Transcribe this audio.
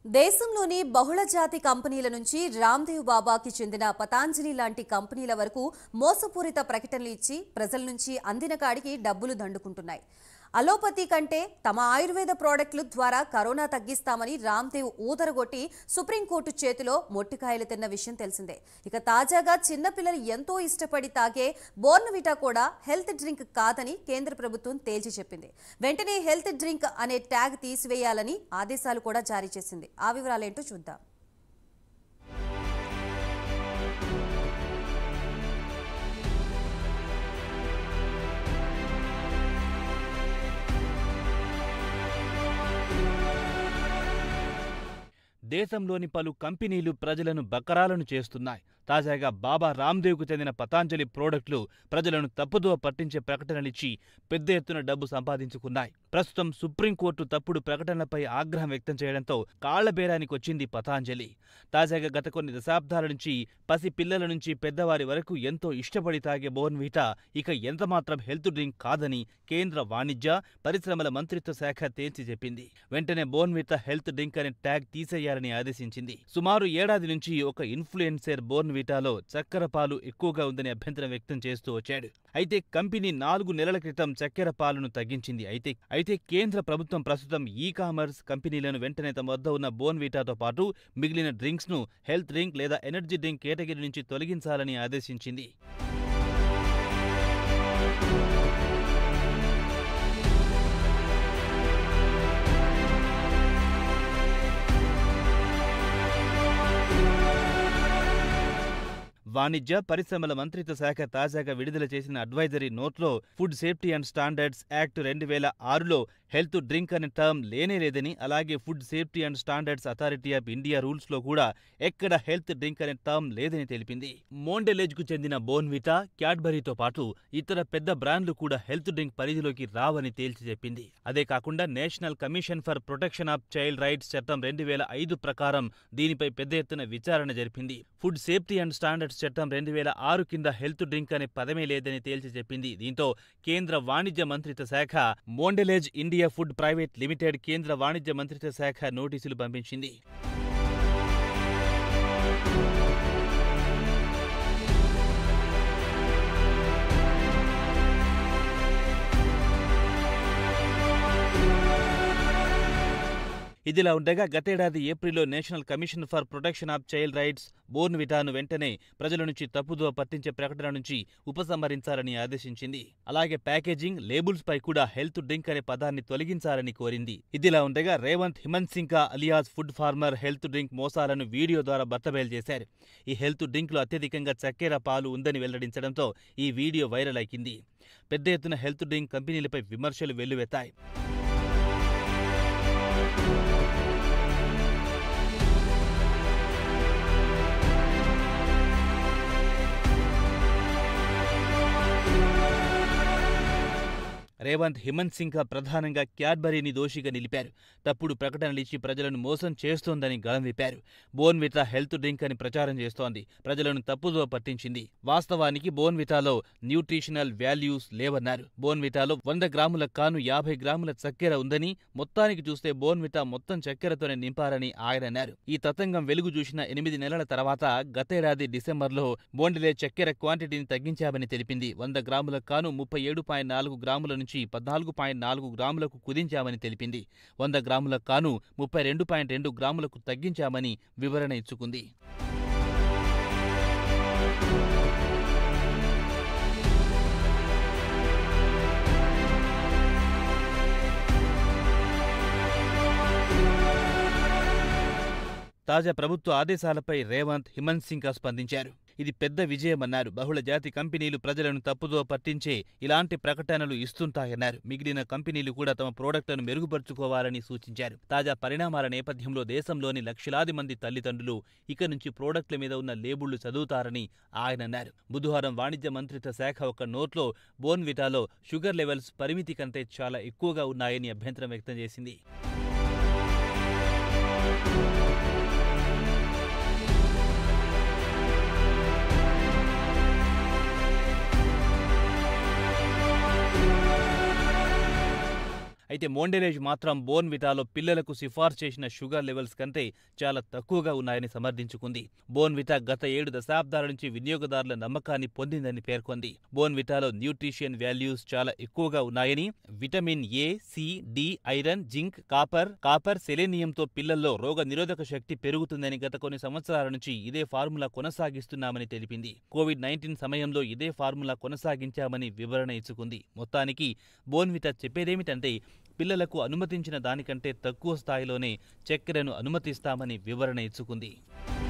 దేశంలోని బహుళజాతి కంపెనీల నుంచి రామ్దేవ్ బాబాకి చెందిన పతాంజలి లాంటి కంపెనీల వరకు మోసపూరిత ప్రకటనలు ఇచ్చి ప్రజల నుంచి అందిన కాడికి డబ్బులు దండుకుంటున్నాయి అలోపతి కంటే తమ ఆయుర్వేద ప్రోడక్టుల ద్వారా కరోనా తగ్గిస్తామని రామ్దేవ్ ఊదరగొట్టి సుప్రీంకోర్టు చేతిలో మొట్టికాయలు తిన్న విషయం తెలిసిందే ఇక తాజాగా చిన్నపిల్లలు ఎంతో ఇష్టపడి తాగే బోర్నవిటా కూడా హెల్త్ డ్రింక్ కాదని కేంద్ర ప్రభుత్వం తేల్చి చెప్పింది వెంటనే హెల్త్ డ్రింక్ అనే ట్యాగ్ తీసివేయాలని ఆదేశాలు కూడా జారీ చేసింది ఆ వివరాలేంటో చూద్దాం దేశంలోని పలు కంపెనీలు ప్రజలను బకరాలను చేస్తున్నాయి తాజాగా బాబా రామ్దేవ్కు చెందిన పతాంజలి ప్రోడక్టులు ప్రజలను తప్పుదోవ పట్టించే ప్రకటనలిచ్చి పెద్ద ఎత్తున డబ్బు సంపాదించుకున్నాయి ప్రస్తుతం సుప్రీంకోర్టు తప్పుడు ప్రకటనలపై ఆగ్రహం వ్యక్తం చేయడంతో కాళ్లబేరానికి వచ్చింది పతాంజలి తాజాగా గత కొన్ని దశాబ్దాల నుంచి పసి పిల్లల నుంచి పెద్దవారి వరకు ఎంతో ఇష్టపడి తాగే బోర్న్వీటా ఇక ఎంతమాత్రం హెల్త్ డ్రింక్ కాదని కేంద్ర వాణిజ్య పరిశ్రమల మంత్రిత్వ శాఖ తేల్చి చెప్పింది వెంటనే బోర్న్వీటా హెల్త్ డ్రింక్ అనే ట్యాగ్ తీసేయాలని ఆదేశించింది సుమారు ఏడాది నుంచి ఒక ఇన్ఫ్లుయెన్సర్ బోర్న్వీటాలో చక్కెర పాలు ఎక్కువగా ఉందని అభ్యంతరం వ్యక్తం చేస్తూ వచ్చాడు అయితే కంపెనీ నాలుగు నెలల క్రితం చక్కెర పాలను తగ్గించింది అయితే అయితే కేంద్ర ప్రభుత్వం ప్రస్తుతం ఈ కామర్స్ కంపెనీలను వెంటనే తమ వద్ద ఉన్న బోర్న్వీటాతో పాటు మిగిలిన డ్రింక్స్ ను హెల్త్ డ్రింక్ లేదా ఎనర్జీ డ్రింక్ కేటగిరీ నుంచి తొలగించాలని ఆదేశించింది వాణిజ్య పరిశ్రమల మంత్రిత్వ శాఖ తాజాగా విడుదల చేసిన అడ్వైజరీ నోట్లో food safety and standards act రెండు వేల ఆరులో హెల్త్ డ్రింక్ అనే టర్మ్ లేనే లేదని అలాగే food safety and standards authority of India rules లో కూడా ఎక్కడ హెల్త్ డ్రింక్ అనే టర్మ్ లేదని తెలిపింది మోండెలేజ్ కు చెందిన బోన్విటా క్యాడ్బరీతో పాటు ఇతర పెద్ద బ్రాండ్లు కూడా హెల్త్ డ్రింక్ పరిధిలోకి రావని తేల్చి చెప్పింది అదే కాకుండా national commission for protection of child rights చట్టం రెండు వేల ఐదు ప్రకారం దీనిపై పెద్ద ఎత్తున విచారణ జరిపింది ఫుడ్ సేఫ్టీ అండ్ స్టాండర్డ్స్ చట్టం రెండు వేల ఆరు కింద హెల్త్ డ్రింక్ అనే పదమే లేదని తేల్చి చెప్పింది దీంతో కేంద్ర వాణిజ్య మంత్రిత్వ శాఖ Mondelez India food private limited కేంద్ర వాణిజ్య మంత్రిత్వ శాఖ నోటీసులు పంపించింది ఇదిలా ఉండగా గతేడాది ఏప్రిల్లో national commission for protection of child rights బోర్న్విటాను వెంటనే ప్రజల నుంచి తప్పుదోవ పట్టించే ప్రకటన నుంచి ఉపసంహరించాలని ఆదేశించింది అలాగే ప్యాకేజింగ్ లేబుల్స్ పై కూడా హెల్త్ డ్రింక్ అనే పదాన్ని తొలగించాలని కోరింది ఇదిలా ఉండగా Revanth Himanth Singka alias Food Pharmer health drink మోసాలను వీడియో ద్వారా బట్టబయలు చేశారు ఈ హెల్త్ డ్రింక్లో అత్యధికంగా చక్కెర పాలు ఉందని వెల్లడించడంతో ఈ వీడియో వైరల్ అయింది పెద్ద ఎత్తున హెల్త్ డ్రింక్ కంపెనీలపై విమర్శలు వెల్లువెత్తాయి రేవంత్ హిమంత్ సింగ్ ప్రధానంగా క్యాడ్బరీని దోషిగా నిలిపారు తప్పుడు ప్రకటనలిచ్చి ప్రజలను మోసం చేస్తోందని గళం విప్పారు బోన్విటా హెల్త్ డ్రింక్ అని ప్రచారం చేస్తోంది ప్రజలను తప్పుదో పట్టించింది వాస్తవానికి బోన్విటాలో న్యూట్రిషనల్ వాల్యూస్ లేవన్నారు బోన్విటాలో వంద గ్రాముల కాను యాభై గ్రాముల చక్కెర ఉందని మొత్తానికి చూస్తే బోన్విటా మొత్తం చక్కెరతోనే నింపారని ఆయన అన్నారు ఈ తతంగం వెలుగు చూసిన ఎనిమిది నెలల తర్వాత గతేడాది డిసెంబర్లో బోండిలే చక్కెర క్వాంటిటీని తగ్గించామని తెలిపింది వంద గ్రాముల కాను ముప్పై ఏడు పాయింట్ నాలుగు గ్రాముల నుంచి పద్నాలుగు పాయింట్ నాలుగు గ్రాములకు కుదించామని తెలిపింది వంద గ్రాముల కాను ముప్పై రెండు పాయింట్ రెండు గ్రాములకు తగ్గించామని వివరణ ఇచ్చుకుంది తాజా ప్రభుత్వ ఆదేశాలపై రేవంత్ హిమంత్ సింగ్ స్పందించారు ఇది పెద్ద విజయమన్నారు బహుళ జాతి కంపెనీలు ప్రజలను తప్పుదో పట్టించే ఇలాంటి ప్రకటనలు ఇస్తుంటాయన్నారు మిగిలిన కంపెనీలు కూడా తమ ప్రోడక్టులను మెరుగుపరుచుకోవాలని సూచించారు తాజా పరిణామాల నేపథ్యంలో దేశంలోని లక్షలాది మంది తల్లిదండ్రులు ఇక నుంచి ప్రోడక్టుల మీద ఉన్న లేబుళ్లు చదువుతారని ఆయన అన్నారు బుధవారం వాణిజ్య మంత్రిత్వ శాఖ ఒక నోట్లో బోన్విటాలో షుగర్ లెవెల్స్ పరిమితి కంటే చాలా ఎక్కువగా ఉన్నాయని అభ్యంతరం వ్యక్తం చేసింది అయితే అయితే మోండెలేజ్ మాత్రం బోన్ విటాలో పిల్లలకు సిఫార్సు చేసిన షుగర్ లెవెల్స్ కంటే చాలా తక్కువగా ఉన్నాయని సమర్థించుకుంది బోన్ విటా గత ఏడు దశాబ్దాల నుంచి వినియోగదారుల నమ్మకాన్ని పొందిందని పేర్కొంది బోన్ విటాలో న్యూట్రిషియన్ వాల్యూస్ చాలా ఎక్కువగా ఉన్నాయని vitamin A C D iron zinc copper copper సెలేనియంతో పిల్లల్లో రోగ నిరోధక శక్తి పెరుగుతుందని గత కొన్ని సంవత్సరాల నుంచి ఇదే ఫార్ములా కొనసాగిస్తున్నామని తెలిపింది కోవిడ్ నైన్టీన్ సమయంలో ఇదే ఫార్ములా కొనసాగించామని వివరణ ఇచ్చుకుంది మొత్తానికి బోన్విటా చెప్పేదేమిటంటే పిల్లలకు అనుమతించిన దానికంటే తక్కువ స్థాయిలోనే చక్కెరను అనుమతిస్తామని వివరణ ఇచ్చుకుంది